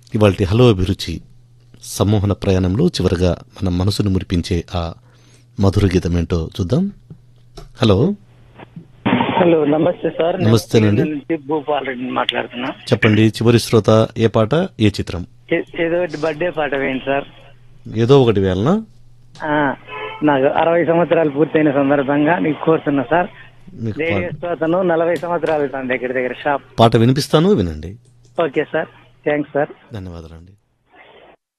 ఇవాళ హలో అభిరుచి సమ్మోహన ప్రయాణంలో చివరగా మన మనసును మురిపించే ఆ మధుర గీతం ఏంటో చూద్దాం హలో హలో నమస్తే సార్ నేను నమస్తేనండి. కర్నూలు నుంచి భూపాల్ రెడ్డి మాట్లాడుతున్నా చెప్పండి చివరి శ్రోత ఏ పాట ఏ చిత్రం ఏ- ఏదో ఒకటి బర్త్డే పాట వేయండి సార్ ఏదో ఒకటి వేయాలనా ఆ, నాకు అరవై సంవత్సరాలు పూర్తయిన సందర్భంగా నీకు కోరుతున్నా సార్ మీకు రేడియో పా- శ్రోతను నలభై సంవత్సరాలు తన దగ్గర దగ్గర షాప్ పాట వినిపిస్తాను వినండి ఓకే సార్ థ్యాంక్స్ సార్ ధన్యవాదాలండి